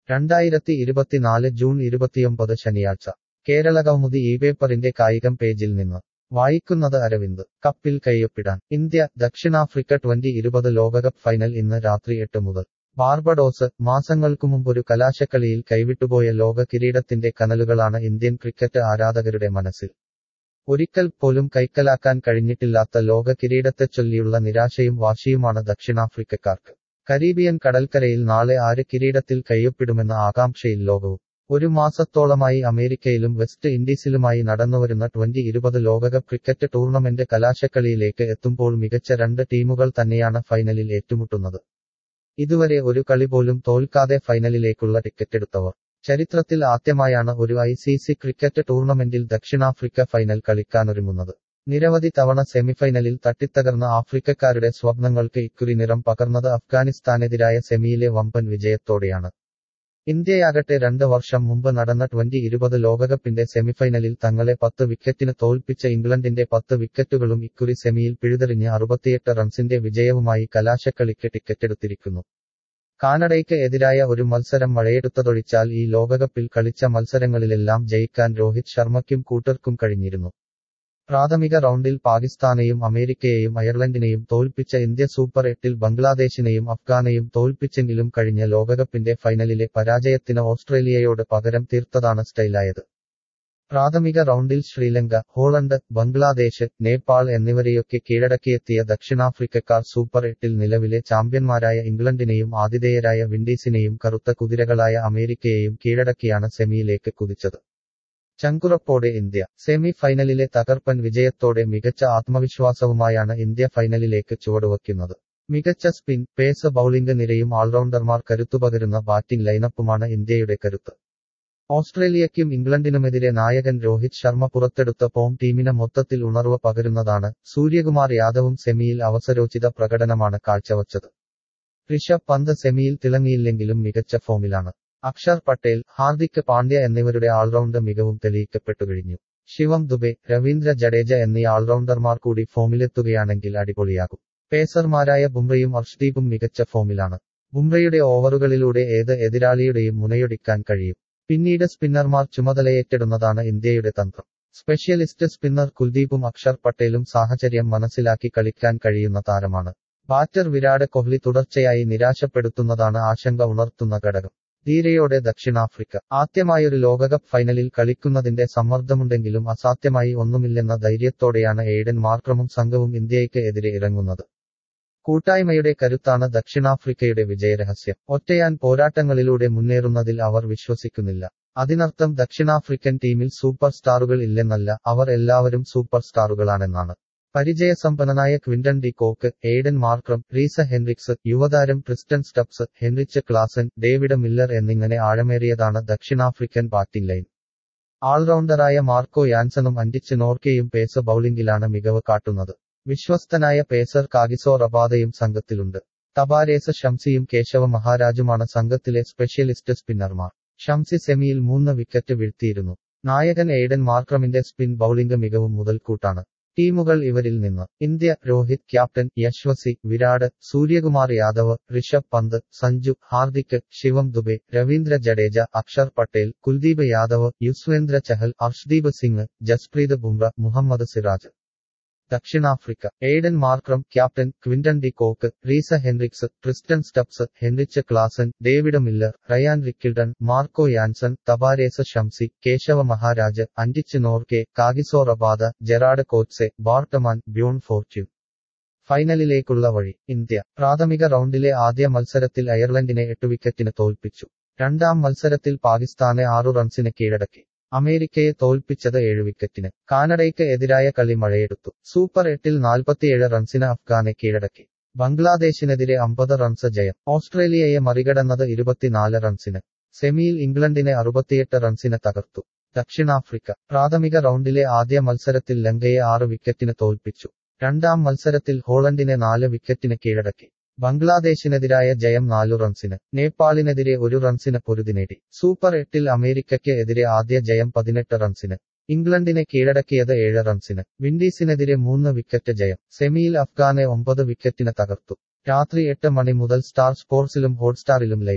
രണ്ടായിരത്തി ഇരുപത്തിനാല് ജൂൺ ഇരുപത്തിയൊമ്പത് ശനിയാഴ്ച കേരളകൗമുദി ഈ പേപ്പറിന്റെ കായികം പേജിൽ നിന്ന് വായിക്കുന്നത് അരവിന്ദ് കപ്പിൽ കയ്യൊപ്പിടാൻ ഇന്ത്യ ദക്ഷിണാഫ്രിക്ക ട്വന്റി ഇരുപത് ലോകകപ്പ് ഫൈനൽ ഇന്ന് രാത്രി എട്ട് മുതൽ ബാർബഡോസ് മാസങ്ങൾക്കു മുമ്പൊരു കലാശക്കളിയിൽ കൈവിട്ടുപോയ ലോക കിരീടത്തിന്റെ കനലുകളാണ് ഇന്ത്യൻ ക്രിക്കറ്റ് ആരാധകരുടെ മനസ്സിൽ ഒരിക്കൽ പോലും കൈക്കലാക്കാൻ കഴിഞ്ഞിട്ടില്ലാത്ത ലോക കിരീടത്തെച്ചൊല്ലിയുള്ള നിരാശയും വാശിയുമാണ് ദക്ഷിണാഫ്രിക്കക്കാർക്ക് കരീബിയൻ കടൽക്കരയിൽ നാളെ ആര് കിരീടത്തിൽ കയ്യൊപ്പിടുമെന്ന ആകാംക്ഷയിൽ ലോകവും ഒരു മാസത്തോളമായി അമേരിക്കയിലും വെസ്റ്റ് ഇൻഡീസിലുമായി നടന്നുവരുന്ന ട്വന്റി ഇരുപത് ലോകകപ്പ് ക്രിക്കറ്റ് ടൂർണമെന്റ് കലാശക്കളിയിലേക്ക് എത്തുമ്പോൾ മികച്ച രണ്ട് ടീമുകൾ തന്നെയാണ് ഫൈനലിൽ ഏറ്റുമുട്ടുന്നത് ഇതുവരെ ഒരു കളി പോലും തോൽക്കാതെ ഫൈനലിലേക്കുള്ള ടിക്കറ്റെടുത്തവർ ചരിത്രത്തിൽ ആദ്യമായാണ് ഒരു ഐ സി സി ക്രിക്കറ്റ് ടൂർണമെന്റിൽ ദക്ഷിണാഫ്രിക്ക ഫൈനൽ കളിക്കാനൊരുങ്ങുന്നത് നിരവധി തവണ സെമിഫൈനലിൽ തട്ടിത്തകർന്ന ആഫ്രിക്കക്കാരുടെ സ്വപ്നങ്ങൾക്ക് ഇക്കുറി നിറം പകർന്നത് അഫ്ഗാനിസ്ഥാനെതിരായ സെമിയിലെ വമ്പൻ വിജയത്തോടെയാണ് ഇന്ത്യയാകട്ടെ രണ്ട് വർഷം മുമ്പ് നടന്ന ട്വന്റി ഇരുപത് ലോകകപ്പിന്റെ സെമിഫൈനലിൽ തങ്ങളെ പത്ത് വിക്കറ്റിന് തോൽപ്പിച്ച ഇംഗ്ലണ്ടിന്റെ പത്ത് വിക്കറ്റുകളും ഇക്കുറി സെമിയിൽ പിഴുതെറിഞ്ഞ് അറുപത്തിയെട്ട് റൺസിന്റെ വിജയവുമായി കലാശക്കളിക്ക് ടിക്കറ്റെടുത്തിരിക്കുന്നു കാനഡയ്ക്ക് എതിരായ ഒരു മത്സരം മഴയെടുത്തതൊഴിച്ചാൽ ഈ ലോകകപ്പിൽ കളിച്ച മത്സരങ്ങളിലെല്ലാം ജയിക്കാൻ രോഹിത് ശർമ്മയ്ക്കും കൂട്ടർക്കും കഴിഞ്ഞിരുന്നു പ്രാഥമിക റൗണ്ടിൽ പാകിസ്ഥാനെയും അമേരിക്കയെയും അയർലൻഡിനെയും തോൽപ്പിച്ച ഇന്ത്യ സൂപ്പർ എട്ടിൽ ബംഗ്ലാദേശിനെയും അഫ്ഗാനെയും തോൽപ്പിച്ചെങ്കിലും കഴിഞ്ഞ ലോകകപ്പിന്റെ ഫൈനലിലെ പരാജയത്തിന് ഓസ്ട്രേലിയയോട് പകരം തീർത്തതാണ് സ്റ്റൈലായത് പ്രാഥമിക റൗണ്ടിൽ ശ്രീലങ്ക ഹോളണ്ട് ബംഗ്ലാദേശ് നേപ്പാൾ എന്നിവരെയൊക്കെ കീഴടക്കിയെത്തിയ ദക്ഷിണാഫ്രിക്കക്കാർ സൂപ്പർ എട്ടിൽ നിലവിലെ ചാമ്പ്യന്മാരായ ഇംഗ്ലണ്ടിനെയും ആതിഥേയരായ വിൻഡീസിനെയും കറുത്ത കുതിരകളായ അമേരിക്കയെയും കീഴടക്കിയാണ് സെമിയിലേക്ക് കുതിച്ചത് ചങ്കുറപ്പോടെ ഇന്ത്യ സെമി ഫൈനലിലെ തകർപ്പൻ വിജയത്തോടെ മികച്ച ആത്മവിശ്വാസവുമായാണ് ഇന്ത്യ ഫൈനലിലേക്ക് ചുവടുവയ്ക്കുന്നത് മികച്ച സ്പിൻ പേസ് ബൌളിംഗ് നിരയും ഓൾറൗണ്ടർമാർ കരുത്തുപകരുന്ന ബാറ്റിംഗ് ലൈനപ്പുമാണ് ഇന്ത്യയുടെ കരുത്ത് ഓസ്ട്രേലിയയ്ക്കും ഇംഗ്ലണ്ടിനുമെതിരെ നായകൻ രോഹിത് ശർമ്മ പുറത്തെടുത്ത ഫോം ടീമിന് മൊത്തത്തിൽ ഉണർവ് പകരുന്നതാണ് സൂര്യകുമാർ യാദവും സെമിയിൽ അവസരോചിത പ്രകടനമാണ് കാഴ്ചവച്ചത് ഋഷഭ് പന്ത് സെമിയിൽ തിളങ്ങിയില്ലെങ്കിലും മികച്ച ഫോമിലാണ് അക്ഷർ പട്ടേൽ ഹാർദിക് പാണ്ഡ്യ എന്നിവരുടെ ഓൾറൗണ്ട് മികവും തെളിയിക്കപ്പെട്ടു കഴിഞ്ഞു ശിവം ദുബെ രവീന്ദ്ര ജഡേജ എന്നീ ഓൾറൗണ്ടർമാർ കൂടി ഫോമിലെത്തുകയാണെങ്കിൽ അടിപൊളിയാകും പേസർമാരായ ബുംറയും അർഷ്ദീപും മികച്ച ഫോമിലാണ് ബുംറയുടെ ഓവറുകളിലൂടെ ഏത് എതിരാളിയുടെയും മുനയൊടിക്കാൻ കഴിയും പിന്നീട് സ്പിന്നർമാർ ചുമതലയേറ്റിടുന്നതാണ് ഇന്ത്യയുടെ തന്ത്രം സ്പെഷ്യലിസ്റ്റ് സ്പിന്നർ കുൽദീപും അക്ഷർ പട്ടേലും സാഹചര്യം മനസ്സിലാക്കി കളിക്കാൻ കഴിയുന്ന താരമാണ് ബാറ്റർ വിരാട് കോഹ്ലി തുടർച്ചയായി നിരാശപ്പെടുത്തുന്നതാണ് ആശങ്ക ഉണർത്തുന്ന ഘടകം ധീരയോടെ ദക്ഷിണാഫ്രിക്ക ആദ്യമായൊരു ലോകകപ്പ് ഫൈനലിൽ കളിക്കുന്നതിന്റെ സമ്മർദ്ദമുണ്ടെങ്കിലും അസാധ്യമായി ഒന്നുമില്ലെന്ന ധൈര്യത്തോടെയാണ് എയ്ഡൻ മാർക്രമും സംഘവും ഇന്ത്യയ്ക്ക് എതിരെ ഇറങ്ങുന്നത് കൂട്ടായ്മയുടെ കരുത്താണ് ദക്ഷിണാഫ്രിക്കയുടെ വിജയരഹസ്യം ഒറ്റയാൻ പോരാട്ടങ്ങളിലൂടെ മുന്നേറുന്നതിൽ അവർ വിശ്വസിക്കുന്നില്ല അതിനർത്ഥം ദക്ഷിണാഫ്രിക്കൻ ടീമിൽ സൂപ്പർ സ്റ്റാറുകൾ ഇല്ലെന്നല്ല അവർ എല്ലാവരും സൂപ്പർ സ്റ്റാറുകളാണെന്നാണ് പരിചയസമ്പന്നനായ Quinton de Kock Aiden Markram Reeza Hendricks യുവതാരം Tristan Stubbs Heinrich Klaasen David Miller എന്നിങ്ങനെ ആഴമേറിയതാണ് ദക്ഷിണാഫ്രിക്കൻ ബാറ്റിംഗ് ലൈൻ ഓൾറൗണ്ടറായ മാർക്കോ യാൻസണും അൻഡിച്ച് നോർക്കയും പേസ് ബൌളിംഗിലാണ് മികവ് കാട്ടുന്നത് വിശ്വസ്തനായ പേസർ കാഗിസോ റബാദയും സംഘത്തിലുണ്ട് തബാരേസ് ഷംസിയും കേശവ മഹാരാജുമാണ് സംഘത്തിലെ സ്പെഷ്യലിസ്റ്റ് സ്പിന്നർമാർ ഷംസി സെമിയിൽ മൂന്ന് വിക്കറ്റ് വീഴ്ത്തിയിരുന്നു നായകൻ എയ്ഡൻ മാർക്രമിന്റെ സ്പിൻ ബൌളിംഗ് മികവും മുതൽക്കൂട്ടാണ് ടീമുകൾ ഇവരിൽ നിന്ന് ഇന്ത്യ രോഹിത് ക്യാപ്റ്റൻ യശ്വസി വിരാട് സൂര്യകുമാർ യാദവ് ഋഷഭ് പന്ത് സഞ്ജു ഹാർദിക് ശിവം ദുബെ രവീന്ദ്ര ജഡേജ അക്ഷർ പട്ടേൽ കുൽദീപ് യാദവ് യുസ്വേന്ദ്ര ചഹൽ അർഷ്ദീപ് സിംഗ് ജസ്പ്രീത് ബുംറ മുഹമ്മദ് സിറാജ് ദക്ഷിണാഫ്രിക്ക Aiden Markram captain Quinton de Kock Reeza Hendricks Tristan Stubbs Heinrich Klaasen David Miller Ryan Rickelton Marco Jansen Tabraiz Shamsi Keshav Maharaj Anrich Nortje Kagiso Rabada Gerald Coetzee Baartman Bjorn Fortuin ഫൈനലിലേക്കുള്ള വഴി India പ്രാഥമിക റൗണ്ടിലെ ആദ്യ മത്സരത്തിൽ അയർലൻഡിനെ എട്ട് വിക്കറ്റിന് തോൽപ്പിച്ചു രണ്ടാം മത്സരത്തിൽ പാകിസ്ഥാനെ ആറു റൺസിന് കീഴടക്കി അമേരിക്കയെ തോൽപ്പിച്ചത് ഏഴ് വിക്കറ്റിന് കാനഡയ്ക്ക് എതിരായ കളി മഴയെടുത്തു സൂപ്പർ എട്ടിൽ നാൽപ്പത്തിയേഴ് റൺസിന് അഫ്ഗാനെ കീഴടക്കി ബംഗ്ലാദേശിനെതിരെ അമ്പത് റൺസ് ജയം ഓസ്ട്രേലിയയെ മറികടന്നത് ഇരുപത്തിനാല് റൺസിന് സെമിയിൽ ഇംഗ്ലണ്ടിനെ അറുപത്തിയെട്ട് റൺസിന് തകർത്തു ദക്ഷിണാഫ്രിക്ക പ്രാഥമിക റൗണ്ടിലെ ആദ്യ മത്സരത്തിൽ ലങ്കയെ ആറ് വിക്കറ്റിന് തോൽപ്പിച്ചു രണ്ടാം മത്സരത്തിൽ ഹോളണ്ടിനെ നാല് വിക്കറ്റിന് കീഴടക്കി ബംഗ്ലാദേശിനെതിരായ ജയം നാലു റൺസിന് നേപ്പാളിനെതിരെ ഒരു റൺസിന് പൊരുതി നേടി സൂപ്പർ എട്ടിൽ അമേരിക്കയ്ക്ക് എതിരെ ആദ്യ ജയം പതിനെട്ട് റൺസിന് ഇംഗ്ലണ്ടിനെ കീഴടക്കിയത് ഏഴ് റൺസിന് വിൻഡീസിനെതിരെ മൂന്ന് വിക്കറ്റ് ജയം സെമിയിൽ അഫ്ഗാനെ ഒമ്പത് വിക്കറ്റിന് തകർത്തു രാത്രി എട്ട് മണി മുതൽ സ്റ്റാർ സ്പോർട്സിലും ഹോട്ട്സ്റ്റാറിലും ലൈവ്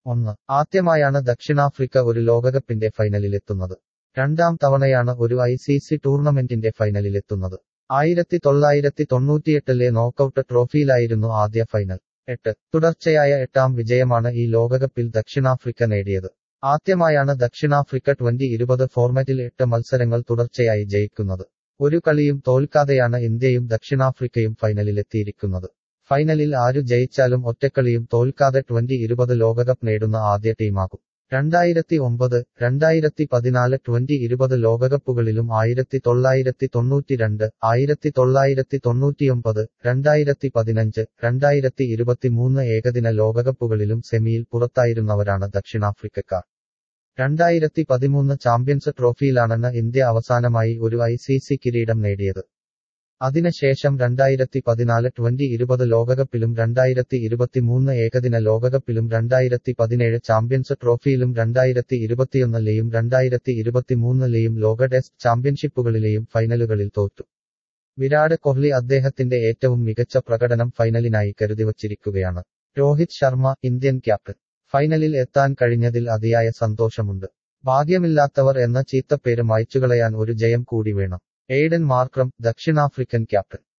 ഒന്ന് ആദ്യമായാണ് ദക്ഷിണാഫ്രിക്ക ഒരു ലോകകപ്പിന്റെ ഫൈനലിലെത്തുന്നത് രണ്ടാം തവണയാണ് ഒരു ഐ സി സി ടൂർണമെന്റിന്റെ ഫൈനലിലെത്തുന്നത് ആയിരത്തി തൊള്ളായിരത്തി തൊണ്ണൂറ്റിയെട്ടിലെ നോക്കൌട്ട് ട്രോഫിയിലായിരുന്നു ആദ്യ ഫൈനൽ എട്ട് തുടർച്ചയായ എട്ടാം വിജയമാണ് ഈ ലോകകപ്പിൽ ദക്ഷിണാഫ്രിക്ക നേടിയത് ആദ്യമായാണ് ദക്ഷിണാഫ്രിക്ക ട്വന്റി ഇരുപത് ഫോർമാറ്റിൽ എട്ട് മത്സരങ്ങൾ തുടർച്ചയായി ജയിക്കുന്നത് ഒരു കളിയും തോൽക്കാതെയാണ് ഇന്ത്യയും ദക്ഷിണാഫ്രിക്കയും ഫൈനലിലെത്തിയിരിക്കുന്നത് ഫൈനലിൽ ആരു ജയിച്ചാലും ഒറ്റക്കളിയും തോൽക്കാതെ ട്വന്റി ഇരുപത് ലോകകപ്പ് നേടുന്ന ആദ്യ ടീമാകും രണ്ടായിരത്തി ഒമ്പത് രണ്ടായിരത്തി പതിനാല് ട്വന്റി ഇരുപത് ലോകകപ്പുകളിലും ആയിരത്തി തൊള്ളായിരത്തി തൊണ്ണൂറ്റിരണ്ട് ആയിരത്തി തൊള്ളായിരത്തി തൊണ്ണൂറ്റിയൊമ്പത് രണ്ടായിരത്തി പതിനഞ്ച് രണ്ടായിരത്തി ഇരുപത്തിമൂന്ന് ഏകദിന ലോകകപ്പുകളിലും സെമിയിൽ പുറത്തായിരുന്നവരാണ് ദക്ഷിണാഫ്രിക്കക്കാർ രണ്ടായിരത്തി പതിമൂന്ന് ചാമ്പ്യൻസ് ട്രോഫിയിലാണെന്ന് ഇന്ത്യ അവസാനമായി ഒരു ഐ സി സി കിരീടം നേടിയത് അതിനുശേഷം രണ്ടായിരത്തി പതിനാല് ട്വന്റി ഇരുപത് ലോകകപ്പിലും രണ്ടായിരത്തി ഇരുപത്തിമൂന്ന് ഏകദിന ലോകകപ്പിലും രണ്ടായിരത്തി പതിനേഴ് ചാമ്പ്യൻസ് ട്രോഫിയിലും രണ്ടായിരത്തി ഇരുപത്തിയൊന്നിലെയും രണ്ടായിരത്തി ഇരുപത്തിമൂന്നിലെയും ലോക ടെസ്റ്റ് ചാമ്പ്യൻഷിപ്പുകളിലെയും ഫൈനലുകളിൽ തോറ്റു വിരാട് കോഹ്ലി അദ്ദേഹത്തിന്റെ ഏറ്റവും മികച്ച പ്രകടനം ഫൈനലിനായി കരുതിവച്ചിരിക്കുകയാണ് രോഹിത് ശർമ്മ ഇന്ത്യൻ ക്യാപ്റ്റൻ ഫൈനലിൽ എത്താൻ കഴിഞ്ഞതിൽ അതിയായ സന്തോഷമുണ്ട് ഭാഗ്യമില്ലാത്തവർ എന്ന ചീത്തപ്പേര് മായ്ച്ചുകളയാൻ ഒരു ജയം കൂടി വേണം എയ്ഡൻ മാർക്രം ദക്ഷിണാഫ്രിക്കൻ ക്യാപ്റ്റൻ